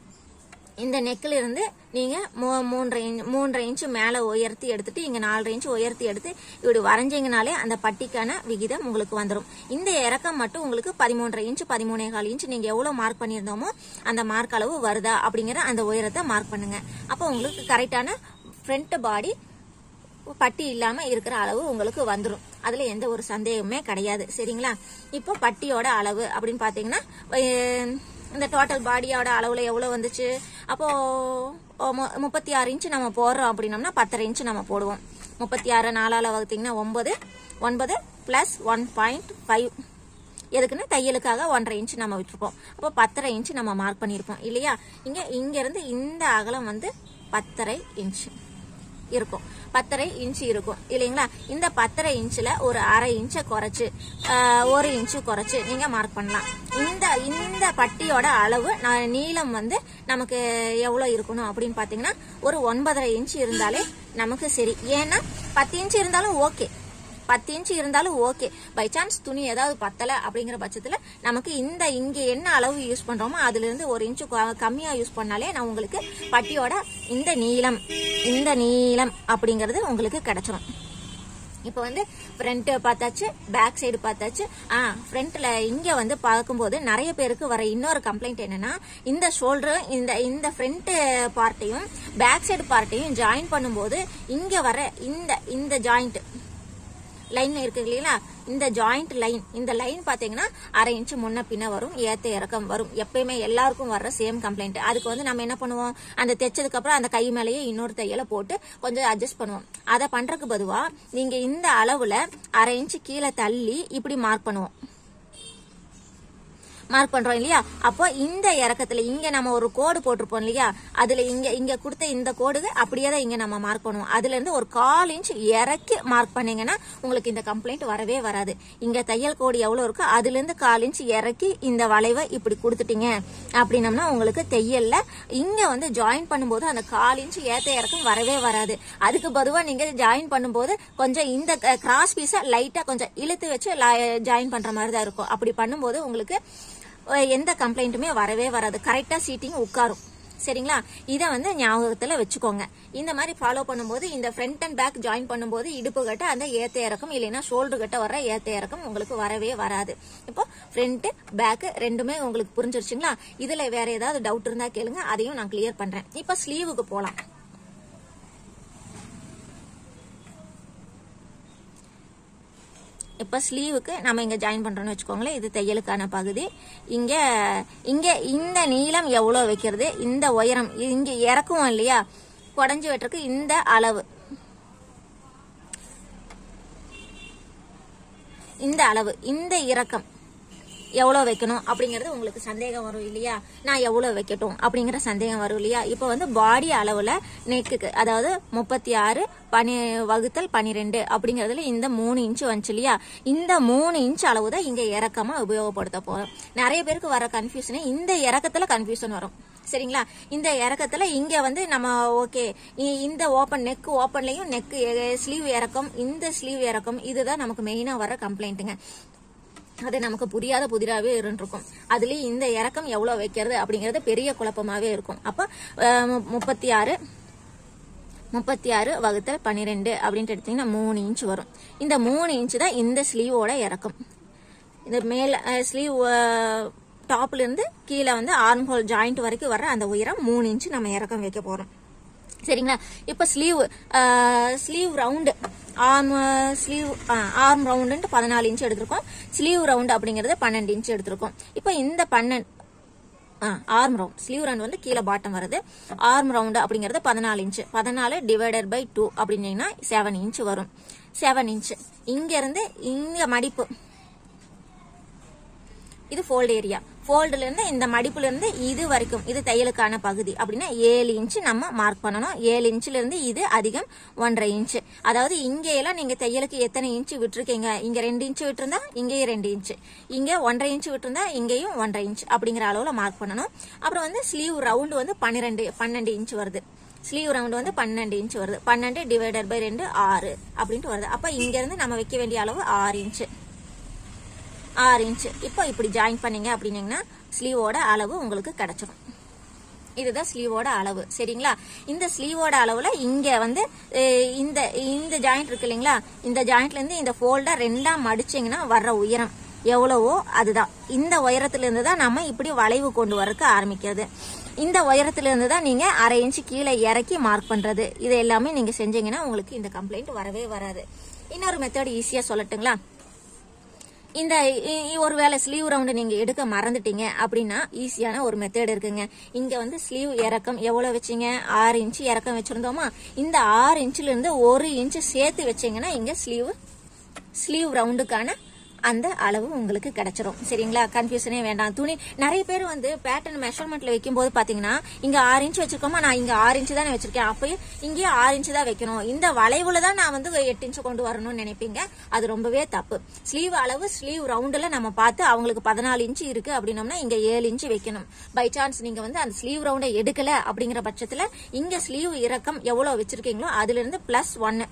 இந்த நெக்கில் இருந்து நீங்க மூ- மூன்றரை இன்ச் மூன்றரை இன்ச்சு மேல உயர்த்தி எடுத்துட்டு இங்க நாலரை இன்ச்சு உயர்த்தி எடுத்து இப்படி வரைஞ்சீங்கனாலே அந்த பட்டிக்கான விகிதம் உங்களுக்கு வந்துடும் இந்த இறக்கம் மட்டும் உங்களுக்கு பதிமூன்றரை இன்ச்சு பதிமூணே கால் இன்ச்சு நீங்க எவ்வளவு மார்க் பண்ணியிருந்தோமோ அந்த மார்க் அளவு வருதா அப்படிங்கிற அந்த உயரத்தை மார்க் பண்ணுங்க அப்போ உங்களுக்கு கரெக்டான ஃப்ரண்ட் பாடி பட்டி இல்லாம இருக்கிற அளவு உங்களுக்கு வந்துடும் அதுல எந்த ஒரு சந்தேகமே கிடையாது சரிங்களா இப்போ பட்டியோட அளவு அப்படின்னு பாத்தீங்கன்னா அஹ், இந்த டோட்டல் பாடியோட அளவுல எவ்வளவு வந்துச்சு அப்போ ஓ, மு- முப்பத்தி ஆறு இன்ச்சு நம்ம போடுறோம் அப்படின்னோம்னா பத்தரை இன்ச்சு நம்ம போடுவோம் முப்பத்தி ஆறு நாலால வகுத்தீங்கன்னா ஒன்பது ஒன்பது பிளஸ் ஒன் பாயிண்ட் ஃபைவ் எதுக்குன்னா தையலுக்காக ஒன்றரை இன்ச் நம்ம விட்டுருப்போம் அப்போ பத்தரை இன்ச் நம்ம மார்க் பண்ணியிருப்போம் இல்லையா இங்க இங்க இருந்து இந்த அகலம் வந்து பத்தரை இன்ச் இருக்கும் பத்தரை இன்ச் இருக்கும் இல்லைங்களா இந்த பத்தரை இன்ச்ல ஒரு அரை இன்ச்சை குறைச்சு ஆஹ், ஒரு இன்ச்சு குறைச்சு நீங்க மார்க் பண்ணலாம் இந்த இந்த பட்டியோட அளவு நான் நீளம் வந்து நமக்கு எவ்வளவு இருக்கணும் அப்படின்னு பாத்தீங்கன்னா ஒரு ஒன்பதரை இன்ச் இருந்தாலே நமக்கு சரி ஏன்னா பத்து இன்ச் இருந்தாலும் ஓகே பத்து இன்ச் இருந்தாலும் ஓகே பை சான்ஸ் துணி ஏதாவது பத்தல அப்படிங்கிற பட்சத்துல நமக்கு இந்த இங்க என்ன அளவு யூஸ் பண்றோமோ அதுல இருந்து ஒரு இன்ச்சு க- கம்மியா யூஸ் பண்ணாலே நான் உங்களுக்கு பட்டியோட இந்த நீளம் இந்த நீளம் அப்படிங்கறது உங்களுக்கு கிடைச்சிரும் இப்போ வந்து ஃப்ரண்ட் பார்த்தாச்சு பேக் சைடு பார்த்தாச்சு ஆ ஃப்ரண்ட்ல இங்க வந்து பார்க்கும்போது நிறைய பேருக்கு வர இன்னொரு கம்ப்ளைண்ட் என்னன்னா இந்த ஷோல்டர் இந்த இந்த ஃப்ரண்ட் பார்ட்டையும் பேக் சைடு பார்ட்டையும் ஜாயின் பண்ணும்போது இங்க வர இந்த இந்த ஜாயிண்ட் லைன் இருக்கு இல்லைங்களா இந்த ஜாயிண்ட் லைன் இந்த லைன் பாத்தீங்கன்னா அரை இன்ச் முன்ன பின்ன வரும் ஏத்த இறக்கம் வரும் எப்பயுமே எல்லாருக்கும் வர்ற சேம் கம்ப்ளைண்ட் அதுக்கு வந்து நம்ம என்ன பண்ணுவோம் அந்த தைச்சதுக்கு அப்புறம் அந்த கை மேலேயே இன்னொரு தையலை போட்டு கொஞ்சம் அட்ஜஸ்ட் பண்ணுவோம் அதை பண்றதுக்கு பதுவா நீங்க இந்த அளவுல அரை இன்ச் கீழே தள்ளி இப்படி மார்க் பண்ணுவோம் மார்க் பண்றோம் இல்லையா அப்போ இந்த இறக்கத்துல இங்க நம்ம ஒரு கோடு போட்டிருப்போம் இல்லையா அதுல இங்க இங்க கொடுத்த இந்த கோடுக்கு அப்படியே தான் இங்க நம்ம மார்க் பண்ணுவோம் அதுல இருந்து ஒரு கால் இன்ச் இறக்கி மார்க் பண்ணீங்கன்னா உங்களுக்கு இந்த கம்ப்ளைண்ட் வரவே வராது இங்க தையல் கோடு எவ்வளவு இருக்கோ அதுல இருந்து கால் இன்ச் இறக்கி இந்த வளைவை இப்படி கொடுத்துட்டீங்க அப்படின்னம்னா உங்களுக்கு தையல்ல இங்க வந்து ஜாயின் பண்ணும்போது அந்த கால் இன்ச் ஏத்த இறக்கம் வரவே வராது அதுக்கு பதுவா நீங்க ஜாயின் பண்ணும்போது கொஞ்சம் இந்த கிராஸ் பீஸை லைட்டா கொஞ்சம் இழுத்து வச்சு ஜாயின் பண்ற மாதிரி தான் இருக்கும் அப்படி பண்ணும்போது உங்களுக்கு அஹ், எந்த கம்ப்ளைண்ட்டுமே வரவே வராது கரெக்டா சீட்டிங் உட்காரும் சரிங்களா இதை வந்து ஞாபகத்துல வச்சுக்கோங்க இந்த மாதிரி ஃபாலோ பண்ணும்போது இந்த ஃப்ரண்ட் அண்ட் பேக் ஜாயின் பண்ணும்போது இடுப்பு கட்ட அந்த ஏத்த இறக்கம் இல்லைன்னா ஷோல்டர் கட்ட வர ஏத்த இறக்கம் உங்களுக்கு வரவே வராது இப்போ ஃப்ரண்ட் பேக் ரெண்டுமே உங்களுக்கு புரிஞ்சிருச்சுங்களா இதுல வேற ஏதாவது டவுட் இருந்தா கேளுங்க அதையும் நான் கிளியர் பண்றேன் இப்போ ஸ்லீவுக்கு போலாம் இப்போ ஸ்லீவுக்கு நம்ம இங்க ஜாயின் பண்றோம்னு வச்சுக்கோங்களேன் இது தையலுக்கான பகுதி இங்க இங்க இந்த நீளம் எவ்வளவு வைக்கிறது இந்த உயரம் இங்க இறக்குவோம் இல்லையா குடஞ்சு வெட்டுறதுக்கு இந்த அளவு இந்த அளவு இந்த இறக்கம் எவ்வளவு வைக்கணும் அப்படிங்கறது உங்களுக்கு சந்தேகம் வரும் இல்லையா நான் எவ்வளவு வைக்கட்டும் அப்படிங்கிற சந்தேகம் வரும் இல்லையா இப்போ வந்து பாடி அளவுல நெக்குக்கு அதாவது முப்பத்தி ஆறு பனி வகுத்தல் பனிரெண்டு அப்படிங்கறதுல இந்த மூணு இன்ச் வந்துச்சு இல்லையா இந்த மூணு இன்ச் அளவு தான் இங்க இறக்கமா உபயோகப்படுத்த போறோம் நிறைய பேருக்கு வர கன்ஃபியூஷனே இந்த இறக்கத்துல கன்ஃபியூஷன் வரும் சரிங்களா இந்த இறக்கத்துல இங்க வந்து நம்ம ஓகே இந்த ஓப்பன் நெக் ஓப்பன்லயும் நெக் ஸ்லீவ் இறக்கம் இந்த ஸ்லீவ் இறக்கம் இதுதான் நமக்கு மெயினா வர கம்ப்ளைண்ட்டுங்க அது நமக்கு புரியாத புதிராவே இருந்திருக்கும் அதுலயும் இந்த இறக்கம் எவ்வளவு வைக்கிறது அப்படிங்கறது பெரிய குழப்பமாவே இருக்கும் அப்ப அஹ், மு- முப்பத்தி ஆறு முப்பத்தி ஆறு வகுத்தல் பன்னிரெண்டு அப்படின்ட்டு எடுத்தீங்கன்னா மூணு இன்ச் வரும் இந்த மூணு இன்ச் தான் இந்த ஸ்லீவோட இறக்கம் இந்த மேல ஸ்லீவ் டாப்ல இருந்து கீழே வந்து ஆர்ம் ஹோல் ஜாயிண்ட் வரைக்கும் வர அந்த உயரம் மூணு இன்ச் நம்ம இறக்கம் வைக்க போறோம் சரிங்களா இப்ப sleeve sleeve round arm sleeve arm ரவுண்டுன்ட்டு பதினாலு இன்ச் எடுத்திருக்கோம் ஸ்லீவ் ரவுண்ட் அப்படிங்கறது பன்னெண்டு இன்ச் எடுத்திருக்கோம் இப்போ இந்த பன்னெண்டு ஆர்ம் ரவுண்ட் ஸ்லீவ் ரவுண்ட் வந்து கீழே பாட்டம் வருது ஆர்ம் ரவுண்ட் அப்படிங்கிறது பதினாலு இன்ச் பதினாலு டிவைடட் பை டூ அப்படின்னீங்கன்னா செவன் இன்ச் வரும் செவன் இன்ச் இங்க இருந்து இங்க மடிப்பு இது ஃபோல்டு ஏரியா ஃபோல்டுல இருந்து இந்த மடிப்புல இருந்து இது வரைக்கும் இது தையலுக்கான பகுதி அப்படின்னா ஏழு இன்ச் நம்ம மார்க் பண்ணணும் ஏழு இன்ச்ல இருந்து இது அதிகம் ஒன்றரை இன்ச் அதாவது இங்க எல்லாம் நீங்க தையலுக்கு எத்தனை இன்ச் விட்டுருக்கீங்க இங்க ரெண்டு இன்ச் விட்டுருந்தா இங்கேயும் ரெண்டு இன்ச் இங்க ஒன்றரை இன்ச் விட்டுருந்தா இங்கேயும் ஒன்றரை இன்ச் அப்படிங்கிற அளவுல மார்க் பண்ணணும் அப்புறம் வந்து ஸ்லீவ் ரவுண்டு வந்து பன்னிரெண்டு பன்னெண்டு இன்ச் வருது ஸ்லீவ் ரவுண்ட் வந்து பன்னெண்டு இன்ச் வருது பன்னெண்டு டிவைடட் பை ரெண்டு ஆறு அப்படின்ட்டு வருது அப்ப இங்க இருந்து நம்ம வைக்க வேண்டிய அளவு ஆறு இன்ச் ஆறு இன்ச் இப்போ இப்படி ஜாயின் பண்ணீங்க அப்படின்னீங்கன்னா ஸ்லீவோட அளவு உங்களுக்கு கிடைச்சிடும் இதுதான் ஸ்லீவோட அளவு சரிங்களா இந்த ஸ்லீவோட அளவுல இங்க வந்து அஹ், இந்த இந்த ஜாயிண்ட் இருக்கு இல்லைங்களா இந்த ஜாயிண்ட்ல இருந்து இந்த ஃபோல்டர் ரெண்டா மடிச்சீங்கன்னா வர்ற உயரம் எவ்வளவோ அதுதான் இந்த உயரத்துல இருந்து தான் நம்ம இப்படி வளைவு கொண்டு வரக்கு ஆரம்பிக்கிறது இந்த உயரத்துல இருந்து தான் நீங்க அரை இன்ச் கீழே இறக்கி மார்க் பண்றது இது எல்லாமே நீங்க செஞ்சீங்கன்னா உங்களுக்கு இந்த கம்ப்ளைண்ட் வரவே வராது இன்னொரு மெத்தட் ஈஸியா சொல்லட்டுங்களா இந்த இ- இ- ஒருவேளை ஸ்லீவ் ரவுண்டு நீங்க எடுக்க மறந்துட்டீங்க அப்படின்னா ஈஸியான ஒரு மெத்தட் இருக்குங்க இங்க வந்து ஸ்லீவ் இறக்கம் எவ்வளவு வச்சீங்க ஆறு இன்ச் இறக்கம் வச்சிருந்தோமா இந்த ஆறு இன்ச்ல இருந்து ஒரு இன்ச் சேர்த்து வச்சீங்கன்னா இங்க ஸ்லீவ் ஸ்லீவ் ரவுண்டுக்கான அந்த அளவு உங்களுக்கு கிடைச்சிரும் சரிங்களா கன்ஃபியூஷனே வேண்டாம் துணி நிறைய பேர் வந்து பேட்டர்ன் மெஷர்மெண்ட்ல வைக்கும் போது பாத்தீங்கன்னா இங்க ஆறு இன்ச் வச்சிருக்கோமா நான் இங்க ஆறு இன்ச் தானே வச்சிருக்கேன் அப்பயும் இங்கேயே ஆறு இன்ச் தான் வைக்கணும் இந்த வளைவுல தான் நான் வந்து எட்டு இன்ச் கொண்டு வரணும்னு நினைப்பீங்க அது ரொம்பவே தப்பு ஸ்லீவ் அளவு ஸ்லீவ் ரவுண்டுல நம்ம பார்த்து அவங்களுக்கு பதினாலு இன்ச் இருக்கு அப்படின்னோம்னா இங்க ஏழு இன்ச் வைக்கணும் பை சான்ஸ் நீங்க வந்து அந்த ஸ்லீவ் ரவுண்டை எடுக்கல அப்படிங்கிற பட்சத்துல இங்க ஸ்லீவ் இறக்கம் எவ்வளவு வச்சிருக்கீங்களோ அதுல இருந்து பிளஸ் ஒன்னு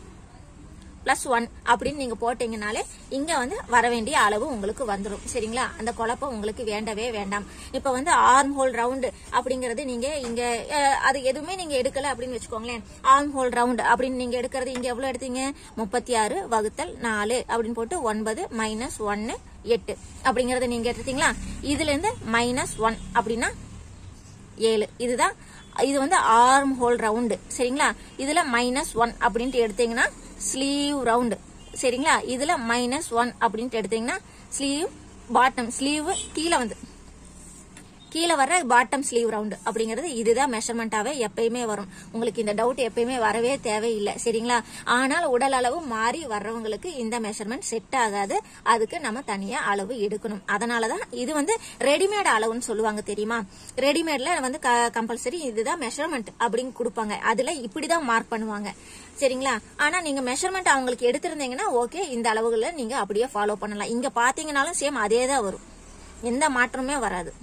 பிளஸ் ஒன் அப்படின்னு நீங்க போட்டீங்கனாலே இங்க வந்து வர வேண்டிய அளவு உங்களுக்கு வந்துடும் சரிங்களா அந்த குழப்பம் உங்களுக்கு வேண்டவே வேண்டாம் இப்ப வந்து ஆர்ம் ஹோல் ரவுண்டு அப்படிங்கறது நீங்க இங்க அஹ், அது எதுவுமே நீங்க எடுக்கல அப்படின்னு வச்சுக்கோங்களேன் ஆர்ம் ஹோல் ரவுண்ட் அப்படின்னு நீங்க எடுக்கிறது இங்க எவ்வளவு எடுத்தீங்க முப்பத்தி ஆறு வகுத்தல் நாலு அப்படின்னு போட்டு ஒன்பது மைனஸ் ஒன்னு எட்டு அப்படிங்கறத நீங்க எடுத்தீங்களா இதுல இருந்து மைனஸ் ஒன் அப்படின்னா ஏழு இதுதான் இது வந்து ஆர்ம் ஹோல் ரவுண்டு சரிங்களா இதுல மைனஸ் ஒன் அப்படின்ட்டு எடுத்தீங்கன்னா ஸ்லீவ் ரவுண்டு சரிங்களா இதுல மைனஸ் ஒன் அப்படின்ட்டு எடுத்தீங்கன்னா ஸ்லீவ் பாட்டம் ஸ்லீவ் கீழே வந்து கீழே வர பாட்டம் ஸ்லீவ் ரவுண்டு அப்படிங்கிறது இதுதான் மெஷர்மெண்ட்டாவே எப்பயுமே வரும் உங்களுக்கு இந்த டவுட் எப்பயுமே வரவே தேவையில்லை சரிங்களா ஆனால் உடல் அளவு மாறி வர்றவங்களுக்கு இந்த மெஷர்மெண்ட் செட் ஆகாது அதுக்கு நம்ம தனியா அளவு எடுக்கணும் அதனாலதான் இது வந்து ரெடிமேட் அளவுன்னு சொல்லுவாங்க தெரியுமா ரெடிமேட்ல வந்து கம்பல்சரி இதுதான் மெஷர்மெண்ட் அப்படின்னு கொடுப்பாங்க அதுல இப்படிதான் மார்க் பண்ணுவாங்க சரிங்களா ஆனா நீங்க மெஷர்மெண்ட் அவங்களுக்கு எடுத்திருந்தீங்கன்னா ஓகே இந்த அளவுகளை நீங்க அப்படியே ஃபாலோ பண்ணலாம் இங்க பாத்தீங்கன்னாலும் சேம் அதே தான் வரும் எந்த மாற்றமே வராது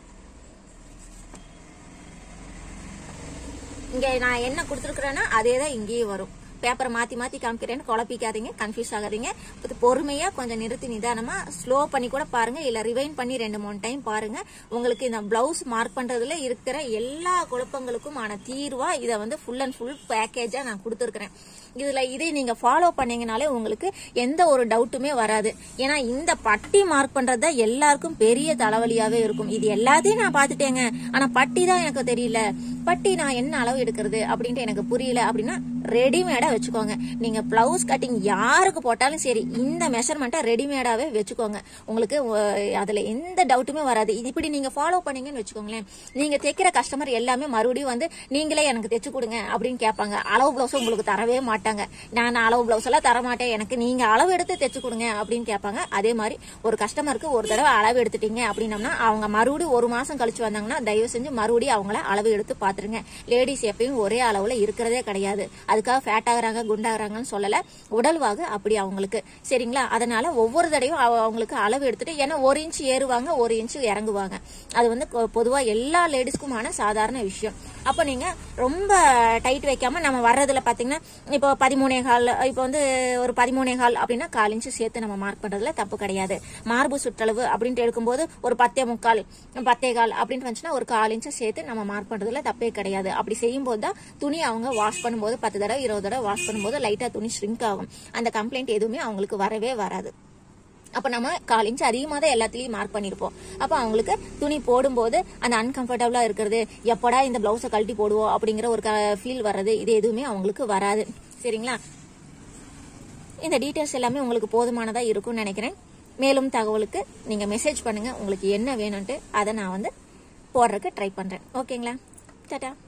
இங்க நான் என்ன கொடுத்துருக்கிறேன்னா அதே தான் இங்கேயும் வரும் பேப்பரை மாத்தி மாத்தி காமிக்கிறேன்னு குழப்பிக்காதீங்க கன்ஃபியூஸ் ஆகாதீங்க இது பொறுமையா கொஞ்சம் நிறுத்தி நிதானமா ஸ்லோ பண்ணி கூட பாருங்க இல்ல ரிவைன் பண்ணி ரெண்டு மூணு டைம் பாருங்க உங்களுக்கு இந்த பிளவுஸ் மார்க் பண்றதுல இருக்கிற எல்லா குழப்பங்களுக்கும் ஆன தீர்வா இதை வந்து ஃபுல் அண்ட் ஃபுல் பேக்கேஜா நான் கொடுத்துருக்கிறேன் இதுல இதை நீங்க ஃபாலோ பண்ணீங்கனாலே உங்களுக்கு எந்த ஒரு டவுட்டுமே வராது ஏன்னா இந்த பட்டி மார்க் பண்றது தான் எல்லாருக்கும் பெரிய தலைவலியாவே இருக்கும் இது எல்லாத்தையும் நான் பாத்துட்டேங்க ஆனா பட்டி தான் எனக்கு தெரியல பட்டி நான் என்ன அளவு எடுக்கிறது அப்படின்ட்டு எனக்கு புரியல அப்படின்னா ரெடிமேடா வச்சுக்கோங்க நீங்க பிளவுஸ் கட்டிங் யாருக்கு போட்டாலும் சரி இந்த மெஷர்மெண்ட்டை ரெடிமேடாவே வச்சுக்கோங்க உங்களுக்கு அஹ், அதுல எந்த டவுட்டுமே வராது இது இப்படி நீங்க ஃபாலோ பண்ணீங்கன்னு வச்சுக்கோங்களேன் நீங்க தைக்கிற கஸ்டமர் எல்லாமே மறுபடியும் வந்து நீங்களே எனக்கு தைச்சு கொடுங்க அப்படின்னு கேட்பாங்க அளவு பிளவுஸ் உங்களுக்கு தரவே மாட்டாங்க நான் அளவு பிளவுஸ் எல்லாம் தர மாட்டேன் எனக்கு நீங்க அளவு எடுத்து தைச்சு கொடுங்க அப்படின்னு கேட்பாங்க அதே மாதிரி ஒரு கஸ்டமருக்கு ஒரு தடவை அளவு எடுத்துட்டீங்க அப்படின்னம்னா அவங்க மறுபடியும் ஒரு மாசம் கழிச்சு வந்தாங்கன்னா தயவு செஞ்சு மறுபடியும் அவங்கள அளவு எடுத்து பாத்துருங்க லேடிஸ் எப்பயும் ஒரே அளவுல இருக்கிறதே கிடையாது அதுக்காக ஃபேட் ஆகுறாங்க குண்டாகிறாங்கன்னு சொல்லல உடல்வாகு அப்படி அவங்களுக்கு சரிங்களா அதனால ஒவ்வொரு தடையும் அவ- அவங்களுக்கு அளவு எடுத்துட்டு ஏன்னா ஒரு இன்ச் ஏறுவாங்க ஒரு இன்ச் இறங்குவாங்க அது வந்து கொ- பொதுவா எல்லா லேடிஸ்க்குமான சாதாரண விஷயம் அப்ப நீங்க ரொம்ப டைட் வைக்காம நம்ம வர்றதுல பாத்தீங்கன்னா இப்போ பதிமூணே கால் இப்போ வந்து ஒரு பதிமூணே கால் அப்படின்னா கால் இன்ச்சு சேர்த்து நம்ம மார்க் பண்றதுல தப்பு கிடையாது மார்பு சுற்றளவு அப்படின்ட்டு எடுக்கும்போது ஒரு பத்தே முக்கால் பத்தே கால் அப்படின்ட்டு வந்துச்சுன்னா ஒரு கால் இன்ச்சு சேர்த்து நம்ம மார்க் பண்றதுல தப்பே கிடையாது அப்படி செய்யும்போது தான் துணி அவங்க வாஷ் பண்ணும்போது பத்து தடவை இருபது தடவை வாஷ் பண்ணும்போது லைட்டா துணி ஷ்ரிங்க் ஆகும் அந்த கம்ப்ளைண்ட் எதுவுமே அவங்களுக்கு வரவே வராது அப்ப நம்ம கால் இன்ச் அதிகமாக தான் எல்லாத்துலயும் மார்க் பண்ணிருப்போம் அப்ப அவங்களுக்கு துணி போடும்போது அந்த அன்கம்ஃபர்டபுளா இருக்கிறது எப்படா இந்த பிளவுஸை கழட்டி போடுவோம் அப்படிங்கிற ஒரு ஃபீல் வர்றது இது எதுவுமே அவங்களுக்கு வராது சரிங்களா இந்த டீட்டெயில்ஸ் எல்லாமே உங்களுக்கு போதுமானதா இருக்கும்னு நினைக்கிறேன் மேலும் தகவலுக்கு நீங்க மெசேஜ் பண்ணுங்க உங்களுக்கு என்ன வேணும்ட்டு அதை நான் வந்து போடுறதுக்கு ட்ரை பண்றேன் ஓகேங்களா டாடா